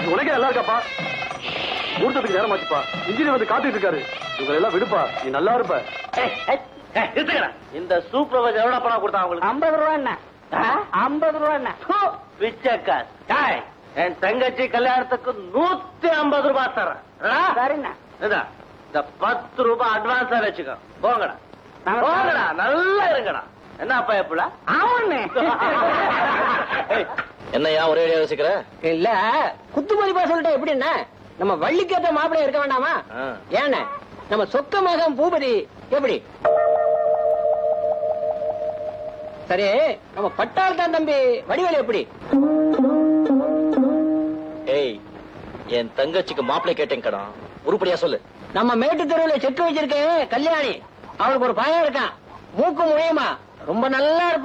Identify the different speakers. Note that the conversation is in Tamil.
Speaker 1: உனக்கே நல்லா இருக்காப்பா முகூர்த்தத்துக்கு நேரம் ஆச்சுப்பா இன்ஜினியர் வந்து காத்துட்டு இருக்காரு இவங்களை எல்லாம் விடுப்பா நீ நல்லா இருப்ப
Speaker 2: நிறுத்துக்கடா இந்த சூப்பர்வைசர் எவ்வளவு பணம் கொடுத்தான் உங்களுக்கு
Speaker 3: ஐம்பது ரூபா என்ன ஐம்பது ரூபா என்ன
Speaker 2: பிச்சைக்கார் டாய் என் தங்கச்சி கல்யாணத்துக்கு நூத்தி ஐம்பது ரூபாய் தரேன் என்னடா?
Speaker 3: சரிண்ணா
Speaker 2: இதா, இந்த பத்து ரூபாய் அட்வான்ஸா வச்சுக்கோ போங்கடா
Speaker 3: நாங்க
Speaker 2: போங்கடா நல்லா இருங்கடா என்ன அப்பா எப்படா
Speaker 3: ஆமாண்ணே
Speaker 4: என்னையா ஒரே அடியா யோசிக்கிற
Speaker 3: இல்ல குத்துமதி பா சொல்லிட்டா எப்படின்னா நம்ம வள்ளிக்கேத்த மாப்பிள்ளை இருக்க வேண்டாமா
Speaker 4: ஆ.
Speaker 3: ஏண்ணே நம்ம சொக்க மகன் பூபதி எப்படி சரி நம்ம பட்டாள்தான் தம்பி வடிவேலு எப்படி
Speaker 4: ஏய் என் தங்கச்சிக்கு மாப்பிள்ளை கேட்டேன் கடா உருப்படியா சொல்லு
Speaker 3: நம்ம மேட்டு தெருவுல செக்கு வச்சிருக்க கல்யாணி அவளுக்கு ஒரு பையன் இருக்கான் மூக்கு முழியுமா ரொம்ப நல்லா இருப்பான்